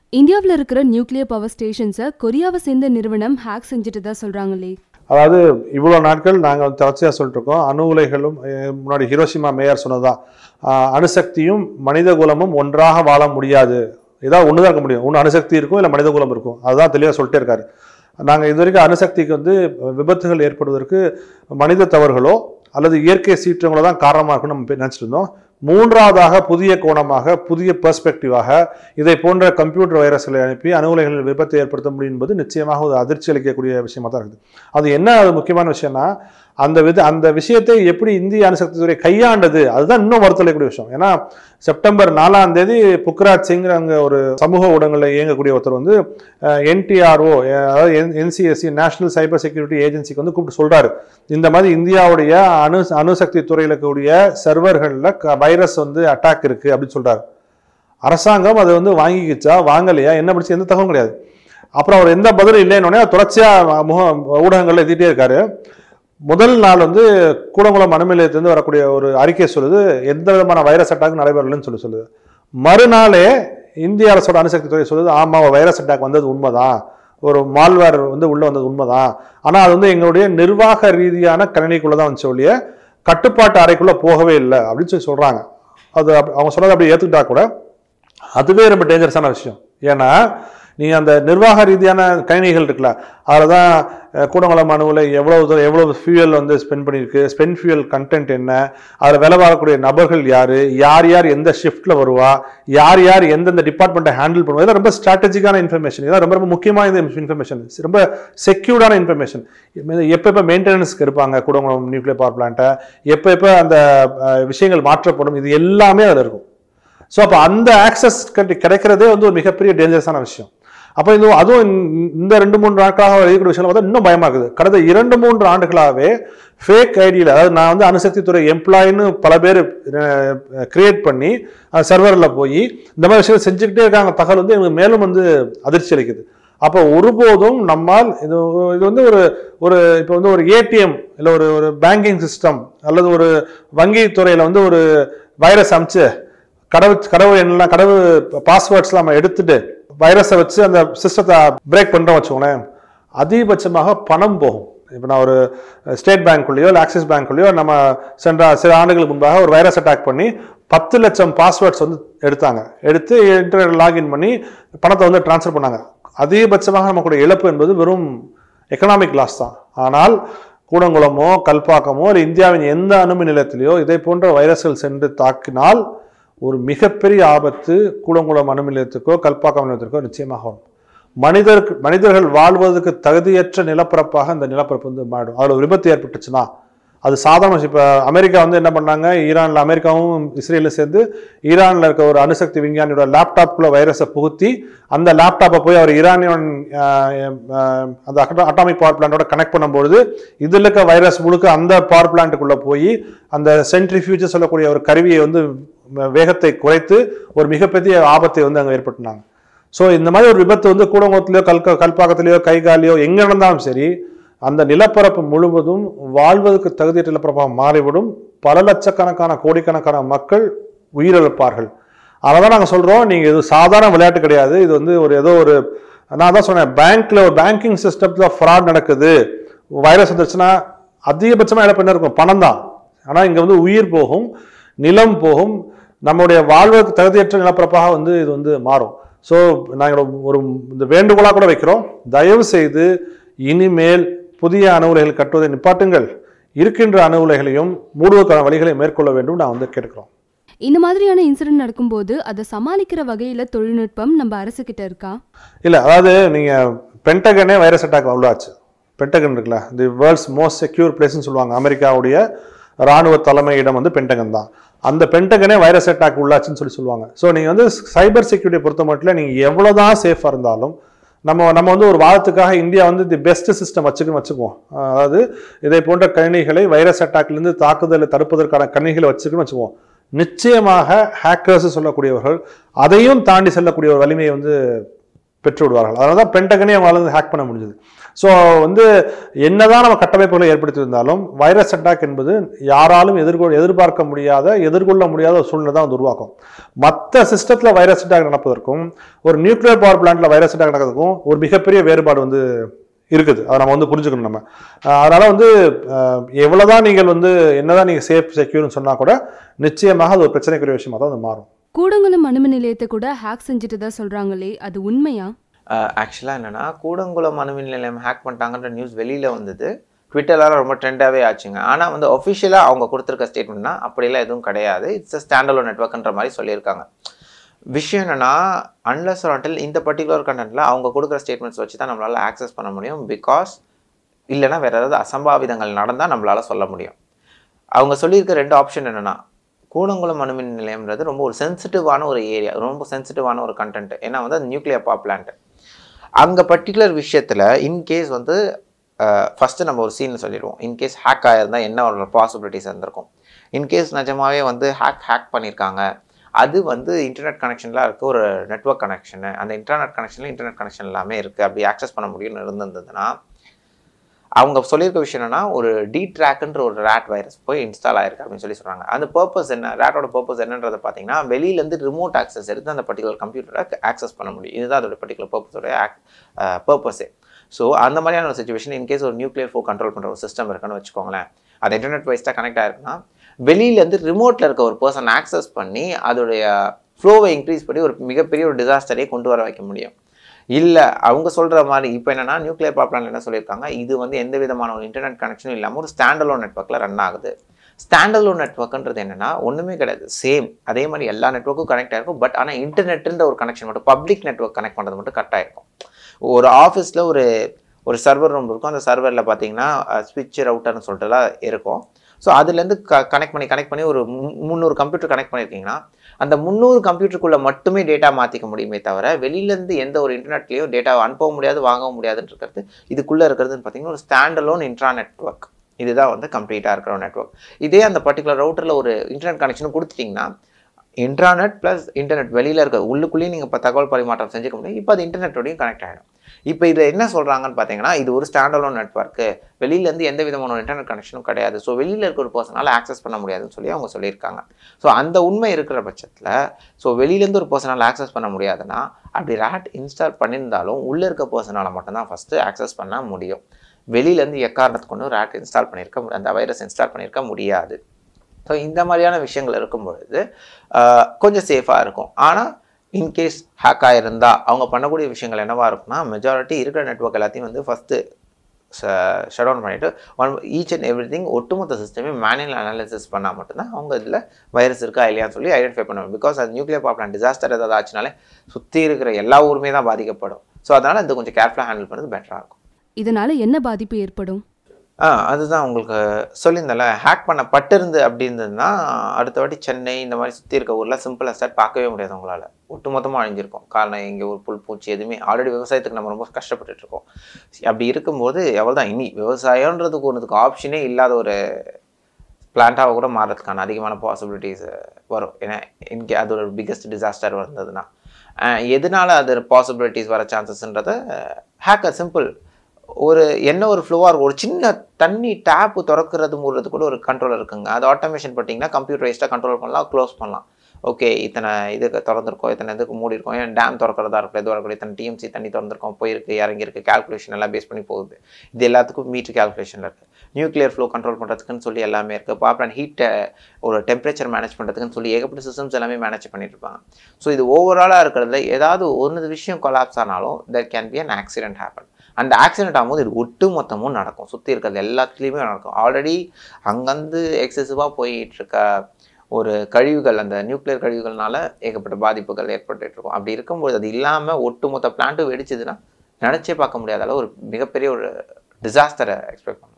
இந்தியாவில் இருக்கிற nuclear power ஸ்டேஷன்ஸை கொரியாவை சேர்ந்த நிறுவனம் ஹேக் செஞ்சுட்டு சொல்றாங்களே அதாவது இவ்வளோ நாட்கள் நாங்கள் தொடர்ச்சியாக சொல்லிட்டு இருக்கோம் அணு உலைகளும் அஹ், முன்னாடி ஹிரோஷிமா மேயர் சொன்னதான் ஆஹ், அணுசக்தியும் மனித குலமும் ஒன்றாக வாழ முடியாது ஏதாவது ஒன்று தான் இருக்க முடியும் ஒன்று அணுசக்தி இருக்கும் இல்லை மனித குலம் இருக்கும் அதுதான் தெளிவாக சொல்லிட்டே இருக்காரு நாங்கள் இது வரைக்கும் அணுசக்திக்கு வந்து விபத்துகள் ஏற்படுவதற்கு மனித தவறுகளோ அல்லது இயற்கை சீற்றங்களோ தான் காரணமாக இருக்கும்னு நம்ம நினச்சிட்டு இருந்தோம் மூன்றாவதாக புதிய கோணமாக புதிய பெர்ஸ்பெக்டிவாக இதை போன்ற கம்ப்யூட்டர் வைரஸ்களை அனுப்பி அணு உலைகளில் விபத்தை ஏற்படுத்த முடியும் என்பது நிச்சயமாக ஒரு அதிர்ச்சி அளிக்கக்கூடிய விஷயமா தான் இருக்குது அது என்ன அது முக்கியமான விஷயம்னா அந்த வித அந்த விஷயத்தை எப்படி இந்திய அணுசக்தி துறை கையாண்டது அதுதான் இன்னும் வருத்தலைக்கூடிய விஷயம் ஏன்னா செப்டம்பர் நாலாம் தேதி புக்ராஜ் சிங் அங்கே ஒரு சமூக ஊடகங்களில் இயங்கக்கூடிய ஒருத்தர் வந்து என்டிஆர்ஓ அதாவது என்சிஎஸ்சி நேஷனல் சைபர் செக்யூரிட்டி ஏஜென்சிக்கு வந்து கூப்பிட்டு சொல்றாரு இந்த மாதிரி இந்தியாவுடைய அணு அணுசக்தி துறையில் இருக்கக்கூடிய சர்வர்களில் வைரஸ் வந்து அட்டாக் இருக்கு அப்படின்னு சொல்றாரு அரசாங்கம் அதை வந்து வாங்கிக்கிச்சா வாங்கலையா என்ன படிச்சு எந்த தகவலும் கிடையாது அப்புறம் அவர் எந்த பதிலும் இல்லைன்னொடனே தொடர்ச்சியா முக ஊடகங்கள்ல எழுதிட்டே இருக்காரு முதல் நாள் வந்து கூடங்குளம் அணு நிலையத்திலிருந்து வரக்கூடிய ஒரு அறிக்கை சொல்லுது எந்த விதமான வைரஸ் அட்டாக் நடைபெறலன்னு சொல்லி சொல்லுது மறுநாளே இந்திய அரசோட அணுசக்தி துறை சொல்லுது ஆமா வைரஸ் அட்டாக் வந்தது உண்மைதான் ஒரு மால்வேர் வந்து உள்ள வந்தது உண்மைதான் ஆனா அது வந்து எங்களுடைய நிர்வாக ரீதியான கணினிக்குள்ள தான் வந்துச்சு ஒழிய கட்டுப்பாட்டு அறைக்குள்ள போகவே இல்லை அப்படின்னு சொல்லி சொல்றாங்க அது அப்ப- அவங்க சொல்றதை அப்படி ஏத்துக்கிட்டா கூட அதுவே ரொம்ப டேஞ்சரஸான விஷயம் ஏன்னா நீ அந்த நிர்வாக ரீதியான கணினிகள் இருக்குல்ல அதில் தான் அஹ், கூடங்குளம் அணுவில் எவ்வளவு தூரம் எவ்வளவு ஃபியூயல் வந்து ஸ்பெண்ட் பண்ணியிருக்கு ஸ்பெண்ட் ஃபியூயல் கண்டென்ட் என்ன அதில் வேலை பார்க்கக்கூடிய நபர்கள் யார் யார் யார் எந்த ஷிஃப்ட்டில் வருவா யார் யார் எந்தெந்த டிபார்ட்மெண்ட்டை ஹேண்டில் பண்ணுவா இதெல்லாம் ரொம்ப ஸ்ட்ராட்டஜிக்கான இன்ஃபர்மேஷன் இதெல்லாம் ரொம்ப ரொம்ப முக்கியமான இன்ஃபர்மேஷன் ரொம்ப செக்யூர்டான இன்ஃபர்மேஷன் எப்போ எப்போ மெயின்டெனன்ஸ்க்கு இருப்பாங்க கூடங்குளம் நியூக்ளியர் பவர் பிளான்ட்டை எப்போ எப்போ அந்த அஹ், விஷயங்கள் மாற்றப்படும் இது எல்லாமே அதில் இருக்கும் ஸோ அப்போ அந்த ஆக்சஸ் கிடைக்கிறதே வந்து ஒரு மிகப்பெரிய டேஞ்சரஸான விஷயம் அப்போ இது அதுவும் இந்த- இந்த ரெண்டு மூன்று நாட்களாக எழுதக்கூடிய விஷயம் பார்த்தா இன்னும் பயமா இருக்குது கடந்த இரண்டு மூன்று ஆண்டுகளாகவே ஃபேக் ஐடியில் அதாவது நான் வந்து அணுசக்தி துறை எம்ப்ளாயின்னு பல பேர் கிரியேட் பண்ணி சர்வரில் போய் இந்த மாதிரி விஷயத்தை செஞ்சுக்கிட்டே இருக்காங்க தகவல் வந்து எனக்கு மேலும் வந்து அதிர்ச்சி அளிக்குது அப்போ ஒருபோதும் நம்மால் இது இது வந்து ஒரு ஒரு இப்போ வந்து ஒரு ஏடிஎம் இல்லை ஒரு ஒரு பேங்கிங் சிஸ்டம் அல்லது ஒரு வங்கி துறையில் வந்து ஒரு வைரஸ் அமிச்சு கடவு கடவு எண்ணெல்லாம் கடவு பாஸ்வேர்ட்ஸ்லாம் நம்ம எடுத்துட்டு வைரஸை வச்சு அந்த சிஸ்டத்தை பிரேக் பண்ணுறோம் வச்சுக்கோங்களேன் அதிகபட்சமாக பணம் போகும் இப்போ நான் ஒரு ஸ்டேட் பேங்க்குள்ளேயோ இல்லை ஆக்சிஸ் பேங்க்குள்ளேயோ நம்ம சென்ற சில ஆண்டுகளுக்கு முன்பாக ஒரு வைரஸ் அட்டாக் பண்ணி பத்து லட்சம் பாஸ்வேர்ட்ஸ் வந்து எடுத்தாங்க எடுத்து இன்டர்நெட் லாகின் பண்ணி பணத்தை வந்து ட்ரான்ஸ்ஃபர் பண்ணாங்க அதிகபட்சமாக நமக்குடைய இழப்பு என்பது வெறும் எக்கனாமிக் லாஸ் தான் ஆனால் கூடங்குளமோ கல்பாக்கமோ இல்லை இந்தியாவின் எந்த அணுமின் நிலையத்திலேயோ இதை போன்ற வைரஸ்கள் சென்று தாக்கினால் ஒரு மிகப்பெரிய ஆபத்து கூடங்குளம் அணுமின் நிலையத்துக்கோ கல்பாக்கம் நிலையத்திற்கோ நிச்சயமாக வரும் மனிதருக்கு மனிதர்கள் வாழ்வதற்கு தகுதியற்ற நிலப்பரப்பாக இந்த நிலப்பரப்பு வந்து மாறிடும் அதில் ஒரு விபத்து ஏற்பட்டுச்சுன்னா அது சாதாரண விஷயம். இப்ப அமெரிக்கா வந்து என்ன பண்ணாங்க ஈரான்ல அமெரிக்காவும் இஸ்ரேலும் சேர்ந்து ஈரான்ல இருக்க ஒரு அணுசக்தி விஞ்ஞானியோட லேப்டாப்குள்ள வைரஸை புகுத்தி அந்த லேப்டாப்பை போய் அவர் ஈரானியன் ஆஹ், ஆஹ், அந்த அட்டாமிக் பவர் பிளான்ட்டோட கனெக்ட் பண்ணும்பொழுது இதுல இருக்க வைரஸ் முழுக்க அந்த பவர் பிளான்ட்டுக்குள்ள போய் அந்த சென்ட்ரிஃபியூஜ் சொல்லக்கூடிய ஒரு கருவியை வந்து வேகத்தை குறைத்து ஒரு மிகப்பெரிய ஆபத்தை வந்து அங்கே ஏற்படுத்தினாங்க ஸோ இந்த மாதிரி ஒரு விபத்து வந்து கூடங்குளத்திலையோ கல்க கல்பாக்கத்திலேயோ கைகாலியோ எங்கே நடந்தாலும் சரி அந்த நிலப்பரப்பு முழுவதும் வாழ்வதற்கு தகுதியற்ற நிலப்பரப்பாக மாறிவிடும் பல லட்சக்கணக்கான கோடிக்கணக்கான மக்கள் உயிரிழப்பார்கள் அதனால நாங்கள் சொல்கிறோம் நீங்கள் இது சாதாரண விளையாட்டு கிடையாது இது வந்து ஒரு ஏதோ ஒரு நான் தான் சொன்னேன் பேங்க்ல ஒரு பேங்கிங் சிஸ்டத்தில் ஃப்ராட் நடக்குது வைரஸ் வந்துருச்சுன்னா அதிகபட்சமாக இழப்பு என்ன இருக்கும் பணம் தான் ஆனால் இங்கே வந்து உயிர் போகும் நிலம் போகும் நம்முடைய வாழ்வதற்கு தகுதியற்ற நிலப்பரப்பாக வந்து இது வந்து மாறும் ஸோ நாங்கள் ஒரு இந்த வேண்டுகோளாக கூட வைக்கிறோம் தயவு செய்து இனிமேல் புதிய அணு உலைகள் கட்டுவதை நிப்பாட்டுங்கள் இருக்கின்ற அணு உலைகளையும் மூடுவதற்கான வழிகளை மேற்கொள்ள வேண்டும் நான் வந்து கேட்கிறோம் இந்த மாதிரியான இன்சிடென்ட் நடக்கும்போது அதை சமாளிக்கிற வகையில தொழில்நுட்பம் நம்ம அரசு கிட்ட இருக்கா இல்லை அதாவது நீங்கள் பென்டகனே வைரஸ் அட்டாக் உள்ளாச்சு பென்டகன் இருக்குல்ல தி வேர்ல்ட்ஸ் மோஸ்ட் செக்யூர் பிளேஸ்னு சொல்லுவாங்க அமெரிக்காவுடைய ராணுவ தலைமையிடம் வந்து பென்டகன் தான் அந்த பென்டகனே வைரஸ் அட்டாக் உள்ளாச்சுன்னு சொல்லி சொல்லுவாங்க ஸோ நீங்கள் வந்து சைபர் செக்யூரிட்டியை பொறுத்த மட்டும் நீங்கள் எவ்வளோதான் சேஃபாக இருந்தாலும் நம்ம நம்ம வந்து ஒரு வாதத்துக்காக இந்தியா வந்து தி பெஸ்ட் சிஸ்டம் வச்சுக்கணும் வச்சுக்குவோம் அதாவது இதை போன்ற கணினிகளை வைரஸ் அட்டாக்லேருந்து தாக்குதலை தடுப்பதற்கான கணினிகளை வச்சுக்கணும் வச்சுக்குவோம் நிச்சயமாக ஹேக்கர்ஸ் சொல்லக்கூடியவர்கள் அதையும் தாண்டி செல்லக்கூடிய ஒரு வலிமையை வந்து பெற்று விடுவார்கள் அதனால தான் பென்டகனே அவங்களால வந்து ஹேக் பண்ண முடிஞ்சது ஸோ வந்து என்னதான் நம்ம கட்டமைப்புகளை ஏற்படுத்தியிருந்தாலும் வைரஸ் அட்டாக் என்பது யாராலும் எதிர்கொள் எதிர்பார்க்க முடியாத எதிர்கொள்ள முடியாத ஒரு சூழ்நிலை தான் வந்து உருவாக்கும் மற்ற சிஸ்டத்தில் வைரஸ் அட்டாக் நடப்பதற்கும் ஒரு நியூக்ளியர் பவர் பிளான்ட்ல வைரஸ் அட்டாக் நடக்கிறதுக்கும் ஒரு மிகப்பெரிய வேறுபாடு வந்து இருக்குது அதை நம்ம வந்து புரிஞ்சுக்கணும் நம்ம அஹ் அதனால வந்து அஹ், எவ்வளவுதான் நீங்கள் வந்து என்னதான் நீங்க சேஃப் செக்யூர்னு சொன்னா கூட நிச்சயமாக அது ஒரு பிரச்சனைக்குரிய விஷயமா தான் அது மாறும் கூடங்குளம் அணுமின் நிலையத்தை கூட ஹேக் செஞ்சுட்டு தான் சொல்றாங்களே அது உண்மையா ஆக்சுவலாக என்னென்னா கூடங்குளம் அணுமின் நிலையம் ஹேக் பண்ணிட்டாங்கன்ற நியூஸ் வெளியில் வந்தது ட்விட்டரில் ரொம்ப ட்ரெண்டாகவே ஆச்சுங்க ஆனால் வந்து ஒஃபிஷியலாக அவங்க கொடுத்துருக்க ஸ்டேட்மெண்ட்னா அப்படிலாம் எதுவும் கிடையாது இட்ஸ் அ ஸ்டாண்டலோ நெட்ஒர்க்ன்ற மாதிரி சொல்லியிருக்காங்க விஷயம் என்னென்னா அன்லஸ் ஆண்டில் இந்த பர்டிகுலர் கண்டென்ட்டில் அவங்க கொடுக்குற ஸ்டேட்மெண்ட்ஸ் வச்சு தான் நம்மளால் ஆக்சஸ் பண்ண முடியும் பிகாஸ் இல்லைன்னா வேறு ஏதாவது அசம்பாவிதங்கள் நடந்தால் நம்மளால் சொல்ல முடியும் அவங்க சொல்லியிருக்க ரெண்டு ஆப்ஷன் என்னென்னா கூடங்குளம் அணுமின் நிலையம்ன்றது ரொம்ப ஒரு சென்சிட்டிவான ஒரு ஏரியா ரொம்ப சென்சிட்டிவான ஒரு கண்டென்ட் ஏன்னா வந்து அது நியூக்ளியர் பவர் பிளான்ட் அங்கே பர்டிகுலர் விஷயத்தில் இன்கேஸ் வந்து ஃபஸ்ட்டு நம்ம ஒரு சீன் சொல்லிடுவோம் இன்கேஸ் ஹேக் ஆகிருந்தால் என்ன ஒரு பாசிபிலிட்டிஸ் இருந்திருக்கும் இன்கேஸ் நிஜமாவே வந்து ஹேக் ஹேக் பண்ணியிருக்காங்க அது வந்து இன்டர்நெட் கனெக்ஷனில் இருக்க ஒரு நெட்வொர்க் கனெக்ஷனு அந்த இன்டர்நெட் கனெக்ஷனில் இன்டர்நெட் கனெக்ஷன் எல்லாமே இருக்குது அப்படி ஆக்சஸ் பண்ண முடியும்னு இருந்திருந்ததுன்னா அவங்க சொல்லியிருக்க விஷயம் என்னன்னா ஒரு டி ட்ராக்ன்ற ஒரு ரேட் வைரஸ் போய் இன்ஸ்டால் ஆயிருக்கு அப்படின்னு சொல்லி சொல்கிறாங்க அந்த பர்பஸ் என்ன ரேட்டோட பர்பஸ் என்னன்றதை பார்த்தீங்கன்னா வெளியிலேருந்து ரிமோட் ஆக்சஸ் எடுத்து அந்த பர்டிகுலர் கம்ப்யூட்டரை ஆக்சஸ் பண்ண முடியும் இதுதான் அதோட பர்டிகுலர் பர்பஸோட பர்பஸே ஸோ அந்த மாதிரியான ஒரு சுச்சுவேஷன் இன்கேஸ் ஒரு நியூக்ளியர் ஃபோ கண்ட்ரோல் பண்ணுற ஒரு சிஸ்டம் இருக்குன்னு வச்சுக்கோங்களேன் அது இன்டர்நெட் வைஸ்டாக கனெக்ட் ஆயிருக்குன்னா வெளியிலேருந்து ரிமோட்டில் இருக்க ஒரு பர்சன் ஆக்சஸ் பண்ணி அதோடைய ஃப்ளோவை இன்க்ரீஸ் பண்ணி ஒரு மிகப்பெரிய ஒரு டிசாஸ்டரே கொண்டு வர வைக்க முடியும் இல்லை அவங்க சொல்கிற மாதிரி இப்போ என்னன்னா நியூக்ளியர் பவர் பிளான்ட் என்ன சொல்லியிருக்காங்க இது வந்து எந்த விதமான ஒரு இன்டர்நெட் கனெக்ஷனும் இல்லாமல் ஒரு ஸ்டாண்டலோன் நெட்ஒர்க்கில் ரன் ஆகுது ஸ்டாண்டலோன் நெட்ஒர்க்ன்றது என்னன்னா ஒன்றுமே கிடையாது சேம் அதே மாதிரி எல்லா நெட்ஒர்க்கும் கனெக்ட் ஆயிருக்கும் பட் ஆனால் இன்டர்நெட்ன்ற ஒரு கனெக்ஷன் மட்டும் பப்ளிக் நெட்ஒர்க் கனெக்ட் பண்ணுறது மட்டும் கரெக்டாக இருக்கும் ஒரு ஆஃபீஸில் ஒரு ஒரு சர்வர் ரூம் இருக்கும் அந்த சர்வரில் பார்த்தீங்கன்னா ஸ்விட்ச் ரவுட்டர்னு சொல்லிட்டுலாம் இருக்கும் ஸோ அதுலேருந்து க கனெக்ட் பண்ணி கனெக்ட் பண்ணி ஒரு மு- முந்நூறு கம்ப்யூட்டர் கனெக்ட் பண்ணியிருக்கீங்கன்னா அந்த முந்நூறு கம்ப்யூட்டருக்குள்ளே மட்டுமே டேட்டா மாற்றிக்க முடியுமே தவிர வெளியிலேருந்து எந்த ஒரு இன்டர்நெட்லேயோ டேட்டா அனுப்பவும் முடியாது வாங்கவும் முடியாதுன்னு இருக்கிறது இதுக்குள்ளே இருக்கிறதுன்னு பார்த்தீங்கன்னா ஒரு ஸ்டாண்டலோன் இன்ட்ரா நெட்ஒர்க் இதுதான் வந்து கம்ப்ளீட்டாக இருக்கிற ஒரு நெட்ஒர்க் இதே அந்த பர்டிகுலர் ரவுட்டரில் ஒரு இன்டர்நெட் கனெக்ஷன் கொடுத்துட்டிங்கன்னா இன்ட்ராநெட் ப்ளஸ் இன்டர்நெட் வெளியில் இருக்க உள்ளுக்குள்ளேயும் நீங்கள் இப்போ தகவல் பரிமாற்றம் செஞ்சுக்க முடியும் இப்போ அது இன்டர்நெட்டோடையும் கனெக்ட் ஆகிடும் இப்போ இதில் என்ன சொல்கிறாங்கன்னு பார்த்தீங்கன்னா இது ஒரு ஸ்டாண்டலோன் நெட்ஒர்க்கு வெளியிலேருந்து எந்த விதமான ஒரு இன்டர்நெட் கனெக்ஷனும் கிடையாது ஸோ வெளியில் இருக்க ஒரு பர்சனால் ஆக்சஸ் பண்ண முடியாதுன்னு சொல்லி அவங்க சொல்லியிருக்காங்க ஸோ அந்த உண்மை இருக்கிற பட்சத்தில் ஸோ வெளியிலேருந்து ஒரு பர்சனால் ஆக்சஸ் பண்ண முடியாதுன்னா அப்படி ரேட் இன்ஸ்டால் பண்ணியிருந்தாலும் உள்ளே இருக்க பர்சனால் மட்டும்தான் ஃபஸ்ட்டு ஆக்சஸ் பண்ண முடியும் வெளியிலேருந்து எக்காரணத்துக்கு கொண்டு ரேட் இன்ஸ்டால் பண்ணியிருக்க மு- அந்த வைரஸ் இன்ஸ்டால் பண்ணியிருக்க முடியாது ஸோ இந்த மாதிரியான விஷயங்கள் இருக்கும் பொழுது ஆஹ், கொஞ்சம் சேஃபாக இருக்கும் ஆனால் இன்கேஸ் ஹேக் ஆகிருந்தா அவங்க பண்ணக்கூடிய விஷயங்கள் என்னவா இருக்கும்னா மெஜாரிட்டி இருக்கிற நெட்வொர்க் எல்லாத்தையும் வந்து ஃபஸ்ட்டு ஷட் டவுன் பண்ணிவிட்டு one each and every thing ஒட்டுமொத்த சிஸ்டமே மேனுவல் அனாலிசிஸ் பண்ணால் மட்டும்தான் அவங்க இதில் வைரஸ் இருக்கா இல்லையான்னு சொல்லி ஐடென்டிஃபை பண்ணுவாங்க பிகாஸ் அது நியூக்ளியர் பவர் பிளான் டிசாஸ்டர் ஏதாவது ஆச்சுனாலே சுற்றி இருக்கிற எல்லா ஊருமே தான் பாதிக்கப்படும் ஸோ அதனால் இது கொஞ்சம் கேர்ஃபுல்லாக ஹேண்டில் பண்ணுறது பெட்டராக இருக்கும் இதனால என்ன பாதிப்பு ஏற்படும் ஆ அதுதான் உங்களுக்கு சொல்லியிருந்தேன்ல ஹேக் பண்ண பட்டிருந்து அப்படி இருந்ததுன்னா அடுத்த வாட்டி சென்னை இந்த மாதிரி சுற்றி இருக்க ஊரில் சிம்பிள் அஸ்டாட் பார்க்கவே முடியாது உங்களால் ஒட்டுமொத்தமாக அழிஞ்சிருக்கும் காரணம் இங்கே ஒரு புல் பூச்சி எதுவுமே ஆல்ரெடி விவசாயத்துக்கு நம்ம ரொம்ப கஷ்டப்பட்டுட்டு இருக்கோம் அப்படி இருக்கும்போது எவ்வளோ தான் இனி விவசாயன்றதுக்கு ஒன்றுக்கு ஆப்ஷனே இல்லாத ஒரு பிளான்ட்டாக கூட மாறதுக்கான அதிகமான பாசிபிலிட்டிஸ் வரும் ஏன்னா இன்கே அது ஒரு பிக்கஸ்ட் டிசாஸ்டர் வந்ததுன்னா அஹ் எதனால அது பாசிபிலிட்டிஸ் வர சான்சஸ்ன்றத ஹேக்கர் சிம்பிள் ஒரு என்ன ஒரு ஃப்ளோவாக இருக்கும் ஒரு சின்ன தண்ணி டேப்பு திறக்கிறது மூடுறது கூட ஒரு கண்ட்ரோல் இருக்குங்க அது ஆட்டோமேஷன் பண்ணிட்டீங்கன்னா கம்ப்யூட்டரைஸ்டாக கண்ட்ரோல் பண்ணலாம் க்ளோஸ் பண்ணலாம் ஓகே இத்தனை இதுக்கு திறந்திருக்கோம் இத்தனை இதுக்கு மூடி இருக்கோம் ஏன் டேம் திறக்கிறதா இருக்கும் எதுவாக இருக்கட்டும் இத்தனை டிஎம்சி தண்ணி திறந்திருக்கோம் போயிருக்கு இறங்கியிருக்கு கால்குலேஷன் எல்லாம் பேஸ் பண்ணி போகுது இது எல்லாத்துக்கும் மீட்டர் கால்குலேஷனில் இருக்குது நியூக்ளியர் ஃப்ளோ கண்ட்ரோல் பண்ணுறதுக்குன்னு சொல்லி எல்லாமே இருக்குது பாப்பன் ஹீட்டை ஒரு டெம்பரேச்சர் மேனேஜ் பண்ணுறதுக்குன்னு சொல்லி ஏகப்பட்ட சிஸ்டம்ஸ் எல்லாமே மேனேஜ் பண்ணிட்டு இருப்பாங்க ஸோ இது ஓவராலாக இருக்கிறதுல ஏதாவது ஒன்று விஷயம் கொலாப்ஸ் ஆனாலும் there can be an accident happen அந்த ஆக்சிடென்ட் ஆகும்போது இது ஒட்டு மொத்தமும் நடக்கும் சுற்றி இருக்கிறது எல்லாத்துலேயுமே நடக்கும் ஆல்ரெடி அங்கேருந்து எக்ஸசிவாக போயிட்டு இருக்க ஒரு கழிவுகள் அந்த நியூக்ளியர் கழிவுகள்னால ஏகப்பட்ட பாதிப்புகள் ஏற்பட்டுட்டு இருக்கும் அப்படி இருக்கும்போது அது இல்லாமல் ஒட்டுமொத்த பிளான்ட்டும் வெடிச்சதுன்னா நினச்சே பார்க்க முடியாத அளவு ஒரு மிகப்பெரிய ஒரு டிசாஸ்டரை எக்ஸ்பெக்ட் பண்ணலாம்